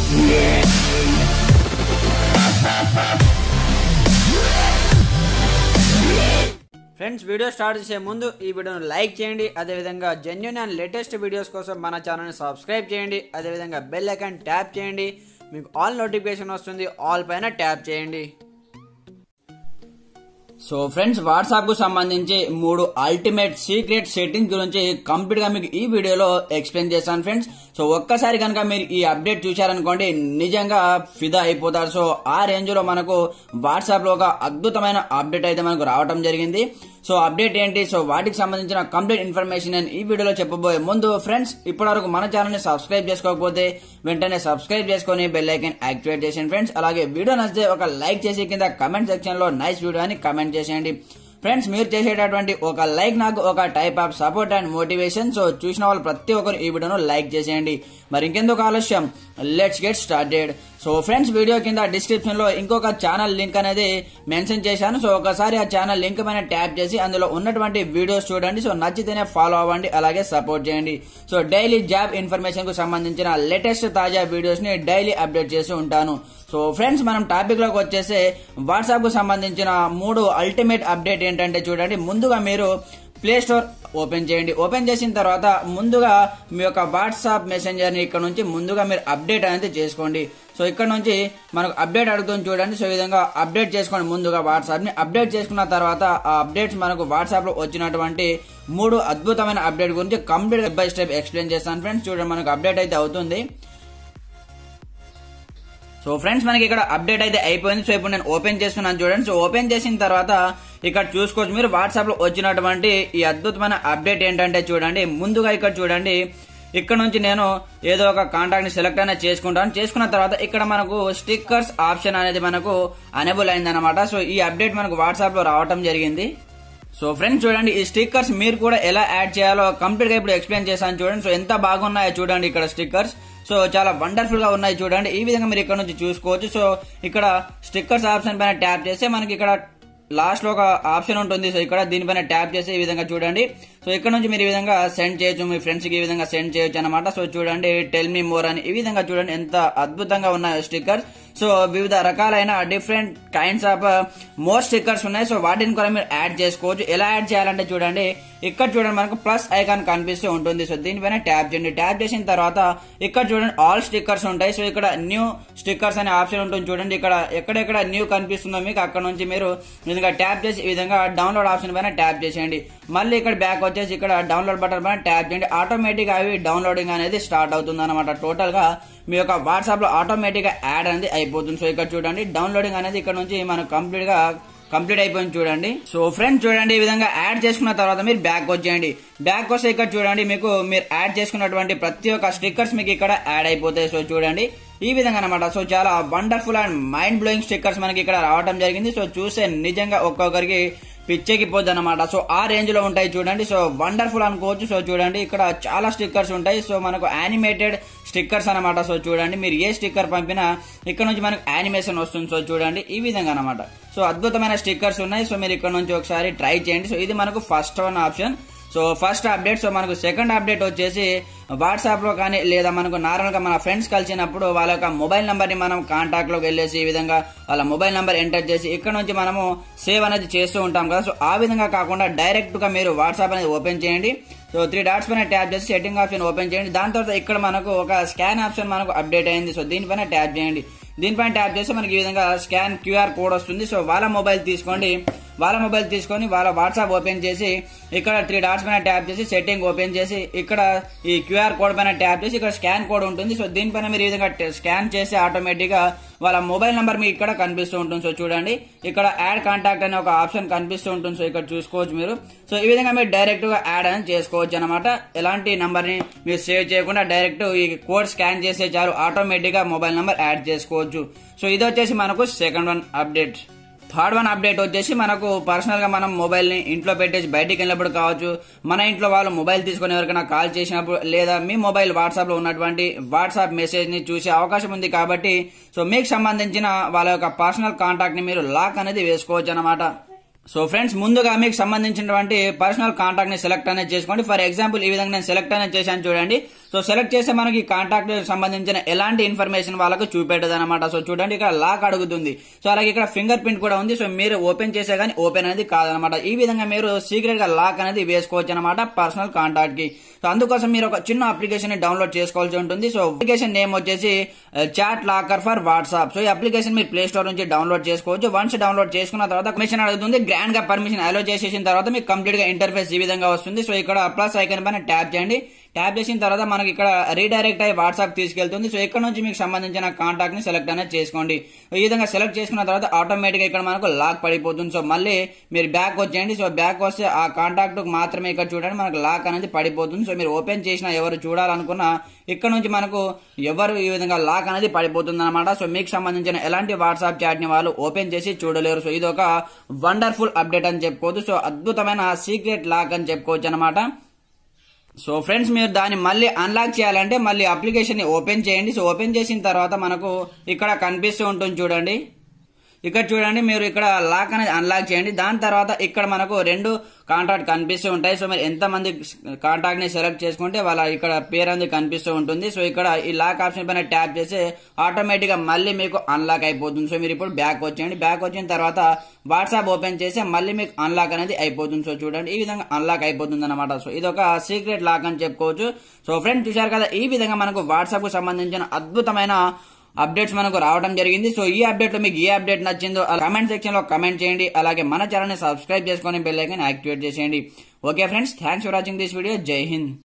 friends video start చేసే ముందు ఈ వీడియోను లైక్ చేయండి అదేవిధంగా జెన్యున్ అండ్ లేటెస్ట్ వీడియోస్ కోసం మన ఛానల్ని సబ్స్క్రైబ్ చేయండి అదేవిధంగా బెల్ ఐకాన్ ట్యాప్ చేయండి మీకు ఆల్ నోటిఫికేషన్ వస్తుంది ఆల్ పైన ట్యాప్ చేయండి సో ఫ్రెండ్స్ వాట్సాప్ కు సంబంధించి మూడు అల్టిమేట్ సీక్రెట్ సెట్టింగ్ గురించి కంప్లీట్ గా మీకు ఈ వీడియోలో ఎక్స్ప్లెయిన్ చేస్తాను ఫ్రెండ్స్ సో ఒక్కసారి కనుక మీరు ఈ అప్డేట్ చూశారనుకోండి నిజంగా ఫిదా అయిపోతారు సో ఆ రేంజ్ లో మనకు వాట్సాప్ లో ఒక అద్భుతమైన అప్డేట్ అయితే మనకు రావడం జరిగింది సో అప్డేట్ ఏంటి సో వాటికి సంబంధించిన కంప్లీట్ ఇన్ఫర్మేషన్ నేను ఈ వీడియోలో చెప్పబోయే ముందు ఫ్రెండ్స్ ఇప్పటివరకు మన ఛానల్ ని సబ్స్క్రైబ్ చేసుకోకపోతే వెంటనే సబ్స్క్రైబ్ చేసుకొని బెల్ ఐకన్ యాక్టివేట్ చేసేయండి ఫ్రెండ్స్ అలాగే వీడియో నచ్చితే ఒక లైక్ చేసి కింద కమెంట్ సెక్షన్ లో నైస్ వీడియో అని కమెంట్ చేసేయండి ఫ్రెండ్స్ మీరు చేసేటటువంటి ఒక లైక్ నాకు ఒక type of support and motivation so చూసిన వాళ్ళు ప్రతి ఒక్కరు ఈ వీడియోను లైక్ చేసేయండి మరి ఇంకెందుకు ఆలస్యం let's get started so friends video కింద డిస్క్రిప్షన్ లో ఇంకొక ఛానల్ లింక్ అనేది మెన్షన్ చేశాను సో ఒకసారి ఆ ఛానల్ లింక్ పైన ట్యాప్ చేసి అందులో ఉన్నటువంటి వీడియోస్ చూడండి సో నచ్చితేనే ఫాలో అవ్వండి అలాగే సపోర్ట్ చేయండి సో డైలీ జాబ్ ఇన్ఫర్మేషన్ కు సంబంధించిన లేటెస్ట్ తాజా వీడియోస్ ని డైలీ అప్డేట్ చేస్తూ ఉంటాను సో ఫ్రెండ్స్ మనం టాపిక్ లోకి వచ్చేసి వాట్సాప్ కు సంబంధించిన మూడు అల్టిమేట్ అప్డేట్ ఏంటంటే చూడండి ముందుగా మీరు ప్లే స్టోర్ ఓపెన్ చేయండి ఓపెన్ చేసిన తర్వాత ముందుగా మీ యొక్క వాట్సాప్ మెసెంజర్ ని ఇక్కడ నుంచి ముందుగా మీరు అప్డేట్ అనేది చేసుకోండి సో ఇక్కడ నుంచి మనకు అప్డేట్ అడుగుతుంది చూడండి సో ఈ విధంగా అప్డేట్ చేసుకోండి ముందుగా వాట్సాప్ ని అప్డేట్ చేసుకున్న తర్వాత ఆ అప్డేట్స్ మనకు వాట్సాప్ లో వచ్చినటువంటి మూడు అద్భుతమైన అప్డేట్ గురించి complete step by step explain చేస్తాను ఫ్రెండ్స్ చూడండి మనకు అప్డేట్ అయితే అవుతుంది సో ఫ్రెండ్స్ మనకి ఇక్కడ అప్డేట్ అయితే అయిపోయింది సో ఇప్పుడు నేను ఓపెన్ చేస్తున్నాను చూడండి సో ఓపెన్ చేసిన తర్వాత ఇక్కడ చూసుకోవచ్చు మీరు వాట్సాప్ లో వచ్చినటువంటి ఈ అద్భుతమైన అప్డేట్ ఏంటంటే చూడండి ముందుగా ఇక్కడ చూడండి ఇక్కడ నుంచి నేను ఏదో ఒక కాంటాక్ట్ ని సెలెక్ట్ అనేది చేసుకుంటాను చేసుకున్న తర్వాత ఇక్కడ మనకు స్టిక్కర్స్ ఆప్షన్ అనేది మనకు అనేబుల్ అయిందనమాట సో ఈ అప్డేట్ మనకు వాట్సాప్ లో రావటం జరిగింది సో ఫ్రెండ్స్ చూడండి ఈ స్టిక్కర్స్ మీరు కూడా ఎలా యాడ్ చేయాలో కంప్లీట్ గా ఇప్పుడు ఎక్స్ప్లెయిన్ చేశాను చూడండి సో ఎంత బాగున్నాయో చూడండి ఇక్కడ స్టిక్కర్స్ సో చాలా వండర్ఫుల్ గా ఉన్నాయి చూడండి ఈ విధంగా మీరు ఇక్కడ నుంచి చూసుకోవచ్చు సో ఇక్కడ స్టిక్కర్స్ ఆప్షన్ పైన ట్యాప్ చేస్తే మనకి ఇక్కడ లాస్ట్ లో ఒక ఆప్షన్ ఉంటుంది సో ఇక్కడ దీనిపైన ట్యాప్ చేసి ఈ విధంగా చూడండి సో ఇక్కడ నుంచి మీరు ఈ విధంగా సెండ్ చేయొచ్చు మీ ఫ్రెండ్స్ కి ఈ విధంగా సెండ్ చేయొచ్చు అనమాట సో చూడండి టెల్ మీ మోర్ అని ఈ విధంగా చూడండి ఎంత అద్భుతంగా ఉన్నాయి స్టిక్కర్స్ సో వివిధ రకాలైన different kinds of more stickers ఉన్నాయి సో వాటిని కూడా మీరు యాడ్ చేసుకోవచ్చు ఎలా యాడ్ చేయాలంటే చూడండి ఇక్కడ చూడండి మనకు ప్లస్ ఐకాన్ కనిపిస్తూ ఉంటుంది సో దీనిపైన ట్యాప్ చేయండి ట్యాప్ చేసిన తర్వాత ఇక్కడ చూడండి ఆల్ స్టిక్కర్స్ ఉంటాయి సో ఇక్కడ న్యూ స్టిక్కర్స్ అనే ఆప్షన్ ఉంటుంది చూడండి ఇక్కడ ఎక్కడెక్కడ న్యూ కనిపిస్తుందో మీకు అక్కడ నుంచి మీరు ఈ విధంగా ట్యాప్ చేసి ఈ విధంగా డౌన్లోడ్ ఆప్షన్ పైన ట్యాప్ చేసేయండి మళ్ళీ ఇక్కడ బ్యాక్ వచ్చేసి ఇక్కడ డౌన్లోడ్ బటన్ పైన ట్యాప్ చేయండి ఆటోమేటిక్ అవి డౌన్లోడింగ్ అనేది స్టార్ట్ అవుతుంది అనమాట టోటల్ గా మీ యొక్క వాట్సాప్ లో ఆటోమేటిక్ గా యాడ్ అనేది అయిపోతుంది సో ఇక్కడ చూడండి డౌన్లోడింగ్ అనేది ఇక్కడ నుంచి మనకు కంప్లీట్ గా కంప్లీట్ అయిపోయింది చూడండి సో ఫ్రెండ్స్ చూడండి ఈ విధంగా యాడ్ చేసుకున్న తర్వాత మీరు బ్యాక్ వచ్చేయండి బ్యాక్ వస్తే ఇక్కడ చూడండి మీకు మీరు యాడ్ చేసుకున్నటువంటి ప్రతి ఒక్క స్టిక్కర్స్ మీకు ఇక్కడ యాడ్ అయిపోతాయి సో చూడండి ఈ విధంగా అనమాట సో చాలా wonderful and mind blowing stickers మనకి ఇక్కడ రావడం జరిగింది సో చూసే నిజంగా ఒక్కొక్కరికి పిచ్చెక్కిపోద్ది అనమాట సో ఆ రేంజ్ లో ఉంటాయి చూడండి సో వండర్ఫుల్ అనుకోవచ్చు సో చూడండి ఇక్కడ చాలా స్టిక్కర్స్ ఉంటాయి సో మనకు యానిమేటెడ్ స్టిక్కర్స్ అనమాట సో చూడండి మీరు ఏ స్టిక్కర్ పంపినా ఇక్కడ నుంచి మనకు యానిమేషన్ వస్తుంది సో చూడండి ఈ విధంగా అనమాట సో అద్భుతమైన స్టిక్కర్స్ ఉన్నాయి సో మీరు ఇక్కడ నుంచి ఒకసారి ట్రై చేయండి సో ఇది మనకు first one option so first update so మనకు సెకండ్ అప్డేట్ వచ్చేసి వాట్సాప్ లో కానీ లేదా మనకు నార్మల్ గా మన ఫ్రెండ్స్ కలిసినప్పుడు వాళ్ళ యొక్క మొబైల్ నంబర్ ని మనం కాంటాక్ట్ లోకి వెళ్ళేసి ఈ విధంగా వాళ్ళ మొబైల్ నంబర్ ఎంటర్ చేసి ఇక్కడ నుంచి మనము సేవ్ అనేది చేస్తూ ఉంటాం కదా సో ఆ విధంగా కాకుండా డైరెక్ట్ గా మీరు వాట్సాప్ అనేది ఓపెన్ చేయండి సో త్రీ డాట్స్ పైన ట్యాప్ చేసి సెట్టింగ్ ఆప్షన్ ఓపెన్ చేయండి దాని తర్వాత ఇక్కడ మనకు ఒక స్కాన్ ఆప్షన్ మనకు అప్డేట్ అయింది సో దీనిపైన ట్యాప్ చేయండి దీనిపైన ట్యాప్ చేస్తే మనకి ఈ విధంగా స్కాన్ క్యూఆర్ కోడ్ వస్తుంది సో వాళ్ళ మొబైల్ తీసుకోండి వాళ్ళ మొబైల్ తీసుకొని వాళ్ళ వాట్సాప్ ఓపెన్ చేసి ఇక్కడ త్రీ డాట్స్ పైన ట్యాప్ చేసి సెట్టింగ్ ఓపెన్ చేసి ఇక్కడ ఈ క్యూఆర్ కోడ్ పైన ట్యాప్ చేసి ఇక్కడ స్కాన్ కోడ్ ఉంటుంది సో దీనిపైన మీరు ఈ విధంగా స్కాన్ చేసి ఆటోమేటిక్ గా వాళ్ళ మొబైల్ నంబర్ మీకు ఇక్కడ కనిపిస్తూ ఉంటుంది సో చూడండి ఇక్కడ యాడ్ కాంటాక్ట్ అనే ఒక ఆప్షన్ కనిపిస్తూ ఉంటుంది సో ఇక్కడ చూసుకోవచ్చు మీరు సో ఈ విధంగా మీరు డైరెక్ట్ గా యాడ్ అని చేసుకోవచ్చు అనమాట ఎలాంటి నంబర్ ని మీరు సేవ్ చేయకుండా డైరెక్ట్ ఈ కోడ్ స్కాన్ చేసే చాలు ఆటోమేటిక్ గా మొబైల్ నంబర్ యాడ్ చేసుకోవచ్చు సో ఇది వచ్చేసి మనకు second one update third one update వచ్చేసి మనకు పర్సనల్ గా మనం మొబైల్ ని ఇంట్లో పెట్టేసి బయటికి వెళ్ళినప్పుడు కావచ్చు మన ఇంట్లో వాళ్ళు మొబైల్ తీసుకుని ఎవరికైనా కాల్ చేసినప్పుడు లేదా మీ మొబైల్ వాట్సాప్ లో ఉన్నటువంటి వాట్సాప్ మెసేజ్ ని చూసే అవకాశం ఉంది కాబట్టి సో మీకు సంబంధించిన వాళ్ళ యొక్క పర్సనల్ కాంటాక్ట్ ని మీరు లాక్ అనేది వేసుకోవచ్చు అనమాట సో ఫ్రెండ్స్ ముందుగా మీకు సంబంధించినటువంటి పర్సనల్ కాంటాక్ట్ ని సెలెక్ట్ అనేది చేసుకోండి ఫర్ ఎగ్జాంపుల్ ఈ విధంగా నేను సెలెక్ట్ అనేది చేశాను చూడండి సో సెలెక్ట్ చేస్తే మనకి కాంటాక్ట్ సంబంధించిన ఎలాంటి ఇన్ఫర్మేషన్ వాళ్ళకు చూపెట్టదు అనమాట సో చూడండి ఇక్కడ లాక్ అడుగుతుంది సో అలాగే ఇక్కడ ఫింగర్ ప్రింట్ కూడా ఉంది సో మీరు ఓపెన్ చేసే కానీ ఓపెన్ అనేది కాదనమాట ఈ విధంగా మీరు సీక్రెట్ గా లాక్ అనేది వేసుకోవచ్చు అనమాట పర్సనల్ కాంటాక్ట్ కి సో అందుకోసం మీరు ఒక చిన్న అప్లికేషన్ ని డౌన్లోడ్ చేసుకోవాల్సి ఉంటుంది సో అప్లికేషన్ నేమ్ వచ్చేసి chat locker for WhatsApp so ఈ అప్లికేషన్ మీరు ప్లే స్టోర్ నుంచి డౌన్లోడ్ చేసుకోవచ్చు వన్స్ డౌన్లోడ్ చేసుకున్న తర్వాత పర్మిషన్ అడుగుతుంది గ్రాండ్ గా పర్మిషన్ అలో చేసేసిన తర్వాత మీకు కంప్లీట్ గా ఇంటర్ఫేస్ ఈ విధంగా వస్తుంది సో ఇక్కడ ప్లస్ ఐకన్ పైన ట్యాప్ చేయండి ట్యాప్ చేసిన తర్వాత మనకి ఇక్కడ రీడైరెక్ట్ అయ్యి వాట్సాప్ తీసుకెళ్తుంది సో ఇక్కడ నుంచి మీకు సంబంధించిన కాంటాక్ట్ ని సెలెక్ట్ అనేది చేసుకోండి ఈ విధంగా సెలెక్ట్ చేసుకున్న తర్వాత ఆటోమేటిక్ ఇక్కడ మనకు లాక్ పడిపోతుంది సో మళ్ళీ మీరు బ్యాక్ వచ్చేయండి సో బ్యాక్ వస్తే ఆ కాంటాక్ట్ మాత్రమే ఇక్కడ చూడండి మనకు లాక్ అనేది పడిపోతుంది సో మీరు ఓపెన్ చేసిన ఎవరు చూడాలనుకున్నా ఇక్కడ నుంచి మనకు ఎవరు ఈ విధంగా లాక్ అనేది పడిపోతుంది అనమాట సో మీకు సంబంధించిన ఎలాంటి వాట్సాప్ చాట్ ని వాళ్ళు ఓపెన్ చేసి చూడలేరు సో ఇది ఒక వండర్ఫుల్ అప్డేట్ అని చెప్పుకోవచ్చు సో అద్భుతమైన సీక్రెట్ లాక్ అని చెప్పుకోవచ్చు అనమాట సో ఫ్రెండ్స్ మీరు దాన్ని మళ్ళీ అన్లాక్ చేయాలంటే మళ్ళీ అప్లికేషన్ ని ఓపెన్ చేయండి సో ఓపెన్ చేసిన తర్వాత మనకు ఇక్కడ కనిపిస్తూ ఉంటుంది చూడండి ఇక్కడ చూడండి మీరు ఇక్కడ లాక్ అనేది అన్లాక్ చేయండి దాని తర్వాత ఇక్కడ మనకు రెండు కాంటాక్ట్ కనిపిస్తూ ఉంటాయి సో మీరు ఎంత మంది కాంటాక్ట్ ని సెలెక్ట్ చేసుకుంటే వాళ్ళ ఇక్కడ పేరు అనేది కనిపిస్తూ ఉంటుంది సో ఇక్కడ ఈ లాక్ ఆప్షన్ పైన ట్యాప్ చేస్తే ఆటోమేటిక్ గా మళ్ళీ మీకు అన్లాక్ అయిపోతుంది సో మీరు ఇప్పుడు బ్యాక్ వచ్చేయండి బ్యాక్ వచ్చిన తర్వాత వాట్సాప్ ఓపెన్ చేస్తే మళ్ళీ మీకు అన్లాక్ అనేది అయిపోతుంది సో చూడండి ఈ విధంగా అన్లాక్ అయిపోతుంది అనమాట సో ఇది ఒక సీక్రెట్ లాక్ అని చెప్పుకోవచ్చు సో ఫ్రెండ్స్ చూశారు కదా ఈ విధంగా మనకు వాట్సాప్ కు సంబంధించిన అద్భుతమైన అప్డేట్స్ మనకు రావడం జరిగింది సో ఈ అప్డేట్ లో మీకు ఏ అప్డేట్ నచ్చిందో కమెంట్ సెక్షన్ లో కమెంట్ చేయండి అలాగే మన ఛానల్ ని సబ్స్క్రైబ్ చేసుకొని బెల్ ఐకాన్ యాక్టివేట్ చేసేయండి okay friends thanks for watching this video జై హింద్